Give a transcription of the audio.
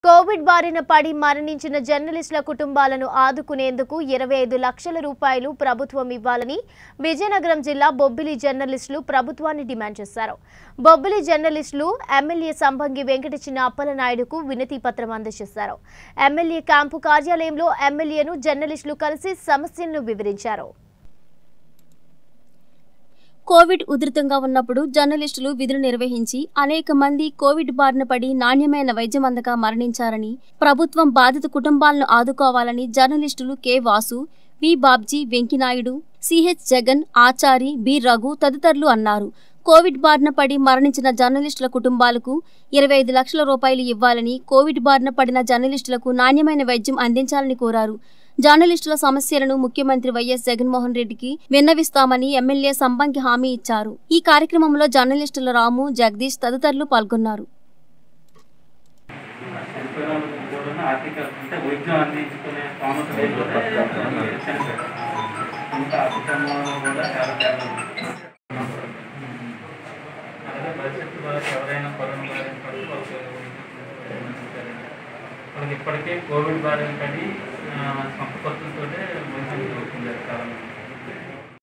Covid బారిన పడి మరణించిన జర్నలిస్టుల కుటుంబాలను ఆదుకునేందుకు ఇరవై ఐదు లక్షల రూపాయలు ప్రభుత్వం ఇవ్వాలని విజయనగరం జిల్లా బొబ్బిలి జర్నలిస్టులు ప్రభుత్వాన్ని డిమాండ్ చేశారు బొబ్బిలి జర్నలిస్టులు ఎమ్మెల్యే సంబంగి వెంకట చిన్న అప్పలనాయుడుకు వినతి పత్రం అందజేశారు ఎమ్మెల్యే క్యాంపు కార్యాలయంలో ఎమ్మెల్యేను జర్నలిస్టులు కలిసి సమస్యలను వివరించారు కోవిడ్ ఉధృతంగా ఉన్నప్పుడు జర్నలిస్టులు విధులు నిర్వహించి అనేక మంది కోవిడ్ బారిన పడి నాణ్యమైన వైద్యం అందక మరణించారని ప్రభుత్వం బాధిత కుటుంబాలను ఆదుకోవాలని జర్నలిస్టులు K Vasu V Babji Venkinaidu CH Jagan Achari B Raghu తదితరులు అన్నారు కోవిడ్ బారిన పడి మరణించిన జర్నలిస్టుల కుటుంబాలకు ఇరవై ఐదు లక్షల రూపాయలు ఇవ్వాలని కోవిడ్ బారిన పడిన జర్నలిస్టులకు నాణ్యమైన వైద్యం అందించాలని కోరారు జర్నలిస్టుల సమస్యలను ముఖ్యమంత్రి వైఎస్ జగన్మోహన్ రెడ్డికి విన్నవిస్తామని ఎమ్మెల్యే సంబంకి హామీ ఇచ్చారు ఈ కార్యక్రమంలో జర్నలిస్టుల రాము జగదీష్ తదితరులు పాల్గొన్నారు చనిపోయిన వాళ్ళకి కూడా ఆర్థిక అంటే వైద్యం అందించుకునే స్థామత లేకపోతే చనిపోయారు ఇంకా ఆర్థికంగా కూడా చాలా తేడా ఉంది. అలాగే భవిష్యత్తు వారికి ఎవరైనా కరోనా బారిన పడి వాళ్ళకి వాళ్ళకి ఇప్పటికే కోవిడ్ బారిన పడి ఆ, సొంత ఖర్చులతోటే వైద్యం జరుగుతుంది చాలా మంది